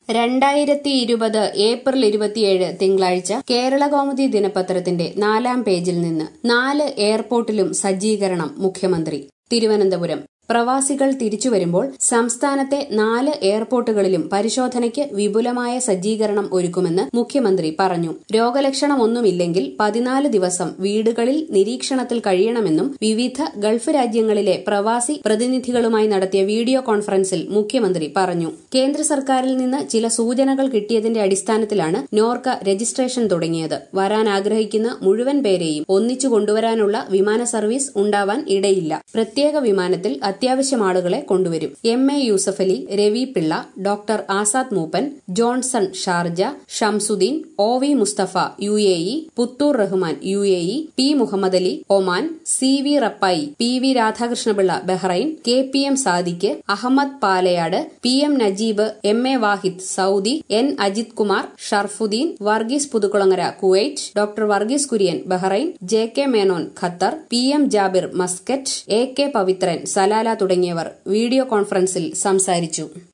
രണ്ടായിരത്തി ഇരുപത് ഏപ്രിൽ ഇരുപത്തിയേഴ് തിങ്കളാഴ്ച കേരളകൗമുദി ദിനപത്രത്തിന്റെ നാലാം പേജിൽ നിന്ന് നാല് എയർപോർട്ടിലും സജ്ജീകരണം മുഖ്യമന്ത്രി തിരുവനന്തപുരം പ്രവാസികൾ തിരിച്ചുവരുമ്പോൾ സംസ്ഥാനത്തെ നാല് എയർപോർട്ടുകളിലും പരിശോധനയ്ക്ക് വിപുലമായ സജ്ജീകരണം ഒരുക്കുമെന്ന് മുഖ്യമന്ത്രി പറഞ്ഞു രോഗലക്ഷണമൊന്നുമില്ലെങ്കിൽ പതിനാല് ദിവസം വീടുകളിൽ നിരീക്ഷണത്തിൽ കഴിയണമെന്നും വിവിധ ഗൾഫ് രാജ്യങ്ങളിലെ പ്രവാസി പ്രതിനിധികളുമായി നടത്തിയ വീഡിയോ കോൺഫറൻസിൽ മുഖ്യമന്ത്രി പറഞ്ഞു കേന്ദ്ര സർക്കാരിൽ നിന്ന് ചില സൂചനകൾ കിട്ടിയതിന്റെ അടിസ്ഥാനത്തിലാണ് നോർക്ക രജിസ്ട്രേഷൻ തുടങ്ങിയത് വരാൻ ആഗ്രഹിക്കുന്ന മുഴുവൻ പേരെയും ഒന്നിച്ചു കൊണ്ടുവരാനുള്ള വിമാന സർവീസ് ഉണ്ടാവാൻ ഇടയില്ല പ്രത്യേക വിമാനത്തിൽ അത്യാവശ്യം ആളുകളെ കൊണ്ടുവരും M A Yusuffali Ravi Pillai doctor Azad Moopen Johnson Sharjah Shamsudheen O V Musthafa U A E Puthur Rahman U A E P Muhammed Ali Oman C V Rappai P V Radhakrishnapillai Bahrain K P M Sadiq Ahmed Palayad P M Najeeb M A Vahid Saudi N Ajith Kumar Sharafudheen Varghese Puthukulangara Kuwait doctor Varghese Kurian Bahrain J K Menon Qatar P M Jabir Muscat A K Pavithran Salalah തുടങ്ങിയവർ video കോൺഫറൻസിൽ സംസാരിച്ചു